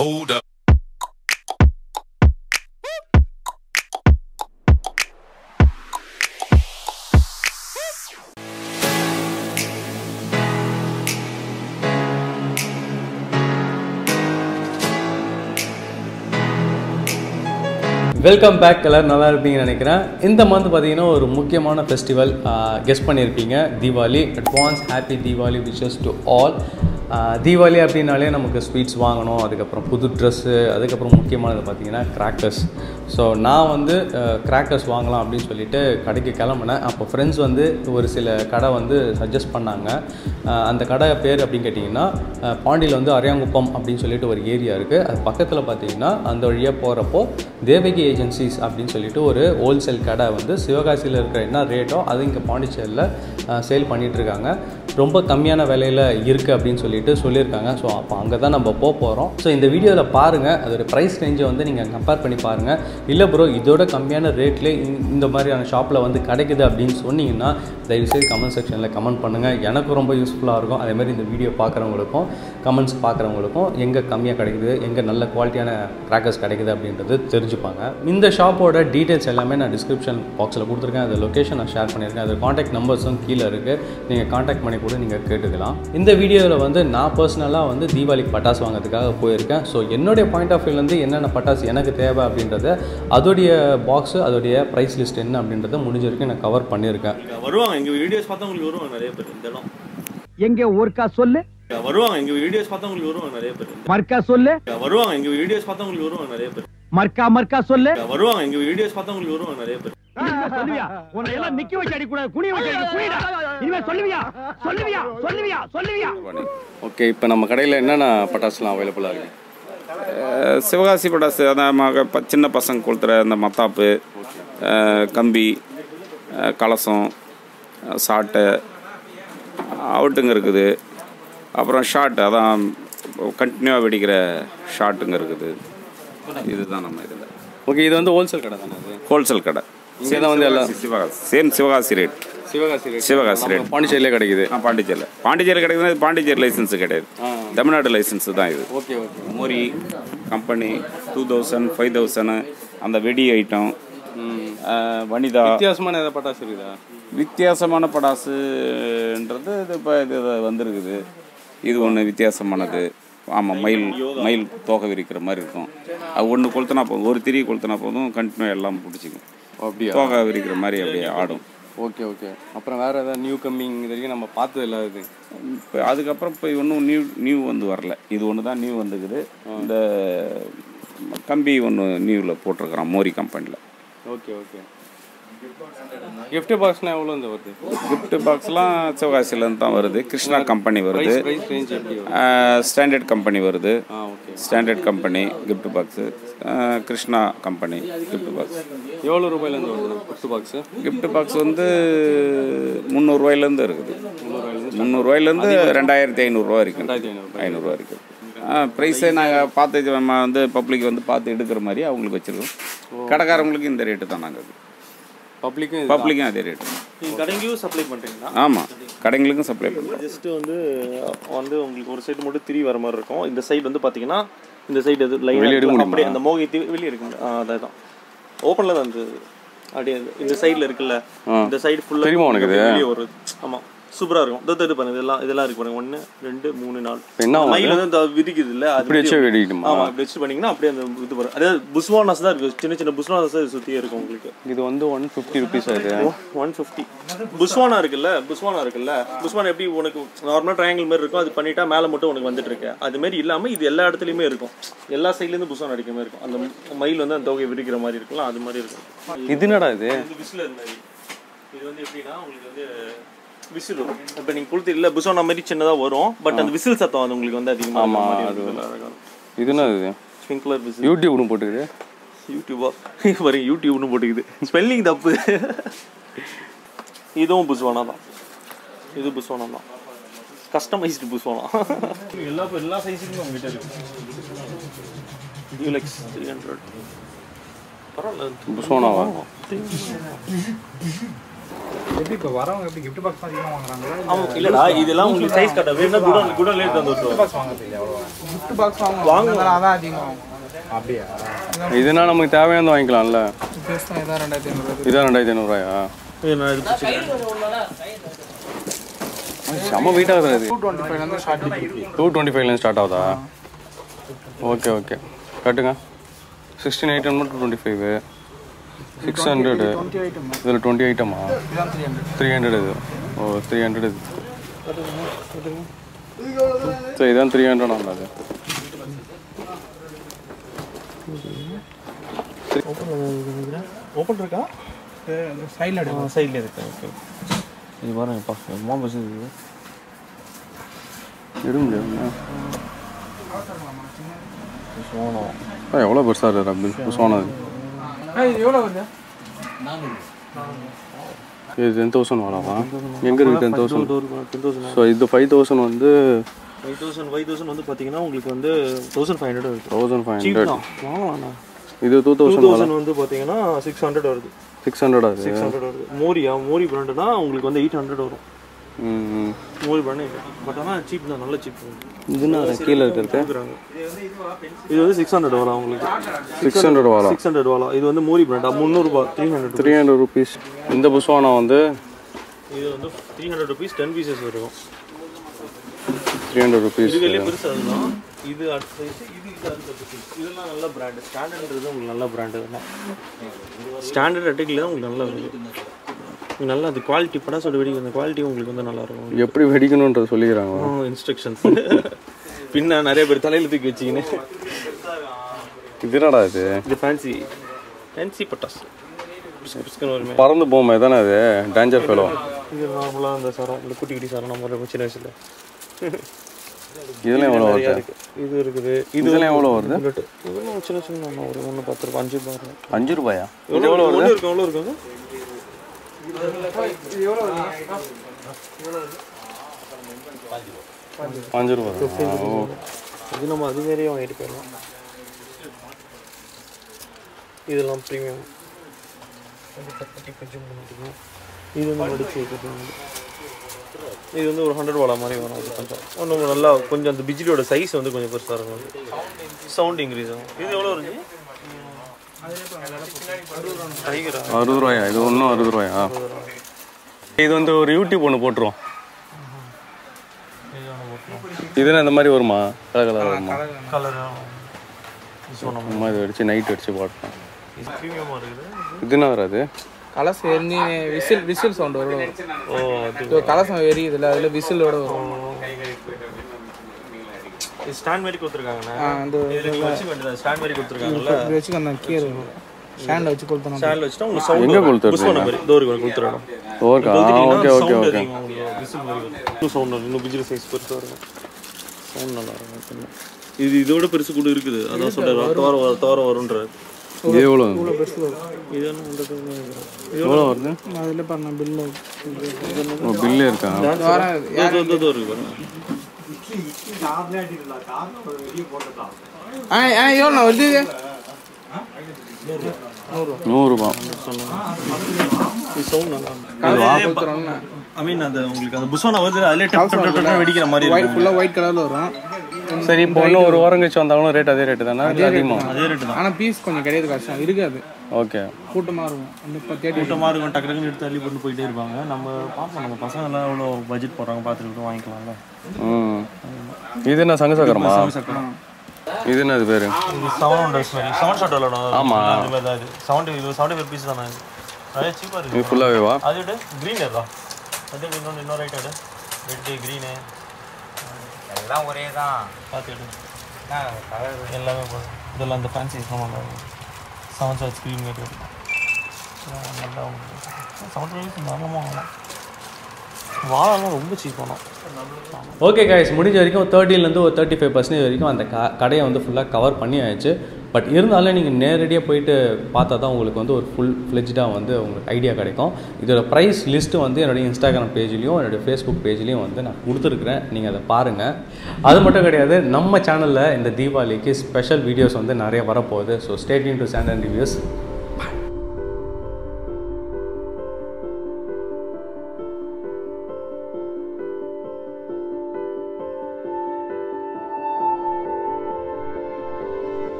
Hold up. Welcome back எல்லாரும் நல்லா இருப்பீங்கன்னு நினைக்கிறேன் இந்த மந்த் பார்த்தீங்கன்னா ஒரு முக்கியமான ஃபெஸ்டிவல் கெஸ்ட் பண்ணியிருப்பீங்க Deepavali advance happy Deepavali wishes to all Deepavali அப்படின்னாலே நமக்கு ஸ்வீட்ஸ் வாங்கணும் அதுக்கப்புறம் புது ட்ரெஸ்ஸு அதுக்கப்புறம் முக்கியமானது பார்த்தீங்கன்னா கிராக்கர்ஸ் ஸோ நான் வந்து கிராக்கர்ஸ் வாங்கலாம் அப்படின்னு சொல்லிட்டு கடைக்கு கிளம்புனேன் அப்போ ஃப்ரெண்ட்ஸ் வந்து ஒரு சில கடை வந்து சஜஸ்ட் பண்ணாங்க அஹ் அந்த கடை பேர் அப்படின்னு கேட்டிங்கன்னா அஹ் பாண்டியில் வந்து அரியாங்குப்பம் அப்படின்னு சொல்லிட்டு ஒரு ஏரியா இருக்குது அது பக்கத்தில் பார்த்தீங்கன்னா அந்த வழியாக போகிறப்போ தேவகி ஏஜென்சிஸ் அப்படின்னு சொல்லிட்டு ஒரு ஹோல்சேல் கடை வந்து சிவகாசியில் இருக்கிற என்ன ரேட்டோ அது இங்கே பாண்டிச்சேரியில் சேல் பண்ணிகிட்ருக்காங்க ரொம்ப கம்மியான விலையில் இருக்குது அப்படின்னு சொல்லிட்டு சொல்லியிருக்காங்க ஸோ அப்போ அங்கே தான் நம்ம போக போகிறோம் ஸோ இந்த வீடியோவில் பாருங்கள் அதோட ப்ரைஸ் ரேஞ்சை வந்து நீங்கள் கம்பேர் பண்ணி பாருங்கள் இல்லை ப்ரோ இதோட கம்மியான ரேட்லேயே இந்த மாதிரியான ஷாப்பில் வந்து கிடைக்குது அப்படின்னு சொன்னீங்கன்னா தயவுசெய்து கமெண்ட் செக்ஷனில் கமெண்ட் பண்ணுங்கள் எனக்கும் ரொம்ப யூஸ்ஃபுல்லாக இருக்கும் அதேமாதிரி இந்த வீடியோ பார்க்குறவங்களுக்கும் கமெண்ட்ஸ் பார்க்குறவங்களுக்கும் எங்கே கம்மியாக கிடைக்குது எங்கே நல்ல குவாலிட்டியான கிராக்கர்ஸ் கிடைக்குது அப்படின்றது தெரிஞ்சுப்பாங்க இந்த ஷாப்போட டீட்டெயில்ஸ் எல்லாமே நான் டிஸ்கிரிப்ஷன் பாக்ஸில் கொடுத்துருக்கேன் அந்த லொக்கேஷன் நான் ஷேர் பண்ணியிருக்கேன் அது காண்டாக்ட் நம்பர்ஸும் கீழே இருக்குது நீங்கள் காண்டாக்ட் பண்ணி கூட நீங்கள் கேட்டுக்கலாம் இந்த வீடியோவில் வந்து நான் பர்சனலாக வந்து தீபாவளிக்கு பட்டாசு வாங்குறதுக்காக போயிருக்கேன் ஸோ என்னுடைய பாயிண்ட் ஆஃப் வியூலேருந்து என்னென்ன பட்டாசு எனக்கு தேவை அப்படின்றத அதோடைய பாக்ஸு அதோடைய ப்ரைஸ் லிஸ்ட் என்ன அப்படின்றத முடிஞ்ச வரைக்கும் நான் கவர் பண்ணியிருக்கேன் வருவாங்க எங்க வீடியோஸ் பார்த்தா உங்களுக்கு வருவாங்க நிறைய பேர் இந்த இடம் எங்க ஒருக்கா சொல்லு வருவாங்க எங்க வீடியோஸ் பார்த்தா உங்களுக்கு வருவாங்க நிறைய பேர் மர்க்கா சொல்லு வருவாங்க எங்க வீடியோஸ் பார்த்தா உங்களுக்கு வருவாங்க நிறைய பேர் மர்க்கா மர்க்கா சொல்லு வருவாங்க எங்க வீடியோஸ் பார்த்தா உங்களுக்கு வருவாங்க நிறைய பேர் சொல்லுவியா உன்னை எல்லாம் நிக்க வச்சு அடி கூடாது குனிய வச்சு அடி குனிடா இனிமே சொல்லுவியா சொல்லுவியா சொல்லுவியா சொல்லுவியா ஓகே இப்போ நம்ம கடையில் என்னென்ன பட்டாசுலாம் அவைலபிளாக இருக்குது அஹ் சிவகாசி பட்டாசு அதான் மக- ப- சின்ன பசங்க கொளுத்துற அந்த மத்தாப்பு அஹ் கம்பி அஹ் கலசம் அஹ் சாட்டை அவுட்டுங்க இருக்குது அப்புறம் ஷாட் அதான் கண்டினியூவாக வெடிக்கிற ஷாட்டுங்க இருக்குது இதுதான் நம்ம இதில் ஓகே இது வந்து ஹோல்சேல் கடை தானே அது ஹோல்சேல் கடை இங்கே தான் வந்து எல்லாம் Sivakasi same Sivakasi rate Sivakasi rate. Sivakasi நம்ம rate. பாண்டிச்சேரியிலே கிடைக்குது ஆ பாண்டிச்சேரியில் பாண்டிச்சேரி கிடைக்குதுன்னா இது பாண்டிச்சேரி லைசன்ஸ் கிடையாது தமிழ்நாடு லைசன்ஸ் தான் இது ஓகே ஓகே மோரி company two thousand five thousand அந்த வெடி ஐட்டம் வனிதா வித்தியாசமான ஏதாவது பட்டாசு இருக்குதா வித்தியாசமான படாசுன்றது இது இப்போ இது வந்திருக்குது இது ஒன்று வித்தியாசமானது ஆமாம் மயில் மயில் தோகை விரிக்கிற மாதிரி இருக்கும் அது ஒன்று கொளுத்தினா போதும் ஒரு திரி கொளுத்தினா போதும் கண்டினியூ எல்லாம் பிடிச்சிக்கும் அப்படியா தோகை விரிக்கிற மாதிரி அப்படியே ஆடும் ஓகே ஓகே அப்புறம் வேற ஏதாவது நியூ கம்மிங் இது வரைக்கும் நம்ம பார்த்தது இல்லாத இது இப்போ அதுக்கப்புறம் இப்போ ஒன்றும் நியூ நியூ வந்து வரல இது ஒன்று தான் நியூ வந்துக்குது இந்த கம்பி ஒன்று நியூவில் போட்டிருக்கிறான் மோரி கம்பெனியில் ஓகே ஓகே gift பாக்ஸ்லாம் எவ்வளோ இந்த வருது gift பாக்ஸ்லாம் சிவகாசியிலேருந்து தான் வருது கிருஷ்ணா கம்பெனி வருது ப்ரைஸ் ரேஞ்ச் எப்படி வரும் ஸ்டாண்டர்ட் கம்பெனி வருது ஆ okay standard company gift box Krishna company gift box எவ்வளோ ரூபாயிலேருந்து வருது gift பாக்ஸு gift பாக்ஸ் வந்து முந்நூறுரூவாயிலேருந்து இருக்குது முந்நூறுரூவாயிலேருந்து ரெண்டாயிரத்தி ஐநூறுரூவா வரைக்கும் ரெண்டாயிரத்தி ஐநூறு ஐநூறுரூவா வரைக்கும் ப்ரைஸே நாங்கள் பார்த்து நம்ம வந்து பப்ளிக் வந்து பார்த்து எடுக்கிற மாதிரி அவங்களுக்கு வச்சுருக்கோம் கடைக்காரங்களுக்கு இந்த ரேட்டு தான் நாங்கள் பப்ளிக்கும் பப்ளிக்கும் அதே ரேட்டு நீங்க கடைங்களையும் சப்ளை பண்றீங்களா ஆமாம் கடைங்களுக்கும் சப்ளை பண்ணுறோம் ஜஸ்ட் வந்து வந்து உங்களுக்கு ஒரு சைடு மட்டும் திரி வர மாதிரி இருக்கும் இந்த சைடு வந்து பாத்தீங்கன்னா இந்த சைடு அது லைன் வெளிய எடுக்க முடியுமா? அப்படியே அந்த மோகி தி- வெளிய இருக்கு அதான் ஓப்பன்ல தான் இருந்தது அப்படியே இந்த சைடுல இருக்குல்ல இந்த சைடு ஃபுல்லா தெரியுமா உனக்கு இது? வெளிய வருது ஆமா சூப்பரா இருக்கும் இதோ இது பாருங்க இதெல்லாம் இதெல்லாம் இருக்கு பாருங்க ஒன்னு ரெண்டு மூணு நாலு என்ன ஆகும் மயில் வந்து இந்த விரிக்குது இல்ல அது இப்படி வச்சு வெளிய- வெடிக்கணுமா? ஆமா இப்படி வச்சு பண்ணீங்கன்னா அப்படியே அந்த இது வரும் அதாவது புஸ்வானஸ் தான் இருக்கு சின்ன சின்ன புஸ்வானஸ் சுத்தியே இருக்கும் உங்களுக்கு இது வந்து ஒன் ஃபிஃப்டி ருபீஸ் ஆகுது ஒன் ஃபிஃப்டி புஸ்வானா இருக்குல்ல புஸ்வானா இருக்குல்ல புஸ்வானா எப்படி உனக்கு நார்மலாக ட்ரையாங்கிள் மாதிரி இருக்கும் அது பண்ணிட்டா மேலே மட்டும் உனக்கு வந்துட்டு இருக்கு அது மாதிரி இல்லாமல் இது எல்லா இடத்துலையுமே இருக்கும் எல்லா சைட்லேருந்து புஸ்வானா அடிக்கிற மாதிரி இருக்கும் அந்த மயில் வந்து அந்த தொகையை விரிக்கிற மாதிரி இருக்கும்ல அது மாதிரி இருக்கும் இது என்னடா இது இது விசிலர் மாதிரி இது வந்து எப்படின்னா உங்களுக்கு வந்து விசில் வரும் இப்போ நீங்கள் கொடுத்து இல்லை புஸ்வானா மாதிரி சின்னதாக வரும் பட் அந்த விசில் சத்தம் அது உங்களுக்கு வந்து அதிகமாக ஆமா, அது இது என்னது இது ஸ்ப்ரிங்க்லர் விசில் யூடியூப்னு போட்டுக்குது யூடியூபா பாருங்க யூடியூப்னு போட்டுக்குது ஸ்பெல்லிங் தப்பு இதுவும் புஸ்வானா தான் இது புஸ்வானா தான் கஸ்டமைஸ்டு புஸ்வானா எல்லா எல்லா சைஸுக்குமே உங்ககிட்ட இருக்கு டியூலெக்ஸ் த்ரீ ஹண்ட்ரட் பரவாயில்ல புஸ்வானாவா எப்படி இப்போ வரவங்க எப்படி கிஃப்ட் பாக்ஸ் அதிகமாக வாங்குறாங்களா ஆமாம் இல்லடா இதெல்லாம் உங்களுக்கு சைஸ் கட்ட வேணும்னா குடோன் குடோன் லேட் வந்து விட்டுருவோம் பாக்ஸ் வாங்குறது இல்லை எவ்வளோ கிஃப்ட் பாக்ஸ் வாங்குவாங்க அதான் அதிகமாக வாங்குவாங்க அப்படியா இதுனா நமக்கு தேவையானது வாங்கிக்கலாம்ல பேஸ் தான் இதான் ரெண்டாயிரத்தி ஐநூறு இதான் ரெண்டாயிரத்தி ஐநூறுரூவாயா இது நான் எடுத்து வச்சுக்கிறேன். செம்ம வெயிட் ஆகுது அது டூ டுவெண்ட்டி ஃபைவ்லேருந்து ஸ்டார்ட் டிகிரி டூ டுவெண்ட்டி ஃபைவ்லேருந்து ஸ்டார்ட் ஆகுதா ஓகே ஓகே கட்டுங்க sixteen item two twenty five six hundred twenty item இதில் டுவெண்ட்டி ஐட்டமா இதுதான் த்ரீ ஹண்ட்ரட் த்ரீ ஹண்ட்ரட் இது ஓ த்ரீ ஹண்ட்ரட் இது சரி இதான் த்ரீ ஹண்ட்ரட் ஆகும் அது ஓப்பன் இருக்கா சைடில் எடுக்கும் சைடில் இருக்கு ஓகே இது பாருங்கப்பா எம்மா பஸ் இது எடுக்க முடியாது எவ்வளோ பெருசாக இருக்கு ரப்பி சோனது இது எவ்வளோ வருது இது டென் தௌசண்ட் வாழாவா எங்கே இருக்குது ten thousand ten thousand so இது ஃபைவ் தௌசண்ட் வந்து ஃபைவ் தௌசண்ட் ஃபைவ் தௌசண்ட் வந்து பார்த்தீங்கன்னா உங்களுக்கு வந்து தௌசண்ட் ஃபைவ் ஹண்ட்ரட் வருது தௌசண்ட் ஃபைவ் சீப் ஹண்ட்ரட் தான் வாங்கலாம்ண்ணா இது டூ டூ தௌசண்ட் வாழா தௌசண்ட் வந்து பார்த்தீங்கன்னா சிக்ஸ் ஹண்ட்ரட் வருது சிக்ஸ் ஹண்ட்ரட் அது சிக்ஸ் ஹண்ட்ரட் வருது மோரியா மோரி பிராண்டுனா உங்களுக்கு வந்து எயிட் ஹண்ட்ரட் வரும் ம் ம். மோரி பிராண்டு பட் ஆனால் சீப் தான் நல்ல சீப் இதுனா கீழே இருக்கிறது கொடுக்குறாங்க இது வந்து சிக்ஸ் ஹண்ட்ரட் வரும் உங்களுக்கு சிக்ஸ் ஹண்ட்ரட் வாழா சிக்ஸ் ஹண்ட்ரட் வாலாம் இது வந்து மோரி பிராண்டா முந்நூறுபா three hundred three hundred rupees இந்த புஸ்வானா வந்து இது வந்து three hundred rupees ten pieces வரும் த்ரீ ஹண்ட்ரட் ருபீஸ் இதுலேயே பெருசு அதுதான் இது அடுத்த சைஸ் இது இது அடுத்த சைஸ் இதெல்லாம் நல்ல பிராண்டு ஸ்டாண்டர்ட்ன்றது உங்களுக்கு நல்ல பிராண்டு இதெல்லாம் ஸ்டாண்டர்ட் அட்டைக்கில் தான் உங்களுக்கு நல்லா வருது உங்களுக்கு நல்லா அது குவாலிட்டி படம் சொல்லி வெடி அந்த குவாலிட்டி உங்களுக்கு வந்து நல்லா இருக்கும் எப்படி வெடிக்கணுன்றது சொல்லிக்கிறாங்க இன்ஸ்ட்ரக்ஷன்ஸ் பின்ன நிறைய பேர் தலையில தூக்கி வச்சிக்கின்னு இது என்னடா இது இது ஃபேன்சி ஃபேன்சி பட்டாஸ் பிஸ்கு பிஸ்குன்னு வருமே பறந்து போமே தானே அது டேஞ்சர் ஃபெலோ இது நார்மலாக அந்த சரம் இந்த குட்டி குட்டி சரம் நம்ம சின்ன வயசுல இதெல்லாம் எவ்வளோ நிறையா வருது இருக்கு இது இருக்குது இது இதெல்லாம் எவ்வளோ வருது புல்லட் இதெல்லாம் சின்ன சின்ன நம்ம ஒரு ஒன்று பத்து ரூபா அஞ்சு ரூபா வரும். அஞ்சு ரூபாயா எவ்வளோ ஒன்று இருக்கும் எவ்வளோ இருக்குங்க அஞ்சு ரூபா தான். ஓ இது நம்ம அது வேறையே வாங்கிட்டு போயிடலாம் இதெல்லாம் ப்ரீமியம் கொஞ்சம் கட்டி கொஞ்சம் பண்ணிட்டுங்க இது வந்து மடிச்சு வைக்கிறது இது வந்து ஒரு ஹண்ட்ரட் வாலா மாதிரி வரும் அது கொஞ்சம் ஒன்றும் நல்லா கொஞ்சம் அந்த பிஜிலியோட சைஸ் வந்து கொஞ்சம் பெருசாக இருக்கும் சவுண்ட் இன்க்ரீஸ் ஆகும் இது எவ்வளோ இருக்கு டைகரா அறுபது ரூபாயா இது ஒன்றும் அறுபது ரூபாயா இது வந்து ஒரு யூடியூப் ஒன்று போட்டுருவோம் இதுனா இந்த மாதிரி வருமா கலர் கலர் வருமா கலர் அம்மா இதை அடிச்சு நைட் அடிச்சு போட்டோம் இது ப்ரீமியமாக இருக்குது இது என்ன வராது கலர்ஸ் எரிஞ்சு விசில் விசில் சவுண்ட் வரும் ஓ அது இப்போ கலசம் எரியுதுல்ல அதில் விசிலோட வரும் இது ஸ்டாண்ட் மாதிரி கொடுத்துருக்காங்கண்ணா ஆ, அந்த இதில் நீங்கள் வச்சுக்க வேண்டியது ஸ்டாண்ட் மாதிரி கொடுத்துருக்காங்கல்ல இப்படி வச்சு அந்த கீழே ஸ்டாண்டை வச்சு கொடுத்தோம் ஸ்டாண்டில் வச்சுட்டா உங்களுக்கு சவுண்ட் எங்க கொளுத்துறது? புஷ் பண்ண மாதிரி டோருக்கு கொடுத்துருவோம் okay okay okay okay whistle மாதிரி வரும். இன்னும் சவுண்ட் வரும் இன்னும் பிஜிலி சைஸ் பெருசாக இருக்கும் சவுண்ட் நல்லா இருக்கும் இது இதோட பெருசு கூட இருக்குது அதான் சொல்கிறார் தோர வர தோர வரும்ன்றாரு இது எவ்வளோ பெருசு வரும் இது என்ன பண்ணுறது எவ்வளோ வருது அதில் பண்ண பில்லு ஓ பில்லு இருக்கா வாரம் இதோ இதோ இருக்கு பாருங்க ஆ ஆ எவ்வளோ வருது இது? நூறுரூபா இது சவுண்ட் நல்லா இருக்கும் கலர் கொடுத்துறோம்ல ஐ மீன் அந்த உங்களுக்கு அந்த புஷோனா வருது அதிலே டப் டப் டப் டப் வெடிக்கிற மாதிரி ஒயிட் இருக்கும் ஃபுல்லாக ஒயிட் கலரில் வரும் சரி இப்போ இன்னும் ஒரு வாரம் கழிச்சு வந்தாலும் ரேட் அதே ரேட்டு தானே இல்லை அதிகமாக அதே ரேட்டு தான் ஆனால் பீஸ் கொஞ்சம் கிடையாது கஷ்டம் இருக்காது ஓகே கூட்டமாக இருக்கும் அந்த இப்போ தேடி கூட்டமாக இருக்கும் டக்கு டக்குன்னு எடுத்து தள்ளி போட்டு போயிட்டே இருப்பாங்க நம்ம பார்ப்போம் நம்ம பசங்க எல்லாம் எவ்வளோ பட்ஜெட் போடுறாங்க பார்த்துட்டு வாங்கிக்கலாம்ல ம் இது என்ன சங்க சக்கரமா இது என்ன இது பேர் செவன் ஹண்ட்ரட் செவன் ஷாட் விளாடும் ஆமா. அது மாதிரி தான் இது செவன்ட்டி இது செவன்ட்டி ஃபைவ் பீஸ் தானே இது நிறைய சீப்பாக இது இருக்குது ஃபுல்லாகவே வா அது விட க்ரீன் ஏதா அது இன்னொன்று இன்னொரு ரைட் ஆடு ரெட்டு க்ரீனு எல்லாம் ஒரே தான் பார்த்துட்டு எல்லாமே போதும் இதெல்லாம் அந்த ஃபேன்சி சாமான் செவன் ஷாட் ஸ்க்ரீன் மேட் நல்லா செவன்ட்டி ஃபைவ் நல்லமாக வாங்கலாம் வாழலாம் ரொம்ப சீப் ஆனால் ஓகே கைஸ் முடிஞ்ச வரைக்கும் தேர்ட்டிலேருந்து ஒரு தேர்ட்டி ஃபைவ் பர்சன்டேஜ் வரைக்கும் அந்த க கடையை வந்து ஃபுல்லாக கவர் பண்ணி ஆயிடுச்சு பட் இருந்தாலும் நீங்கள் நேரடியாக போயிட்டு பார்த்தா தான் உங்களுக்கு வந்து ஒரு ஃபுல் ஃப்ளெஜ்டாக வந்து உங்களுக்கு ஐடியா கிடைக்கும் இதோட ப்ரைஸ் லிஸ்ட்டு வந்து என்னுடைய இன்ஸ்டாகிராம் பேஜ்லேயும் என்னுடைய ஃபேஸ்புக் பேஜ்லேயும் வந்து நான் கொடுத்துருக்குறேன் நீங்கள் அதை பாருங்கள் அது மட்டும் கிடையாது நம்ம சேனலில் இந்த தீபாவளிக்கு ஸ்பெஷல் வீடியோஸ் வந்து நிறைய வரப்போகுது so state in to sand and reviews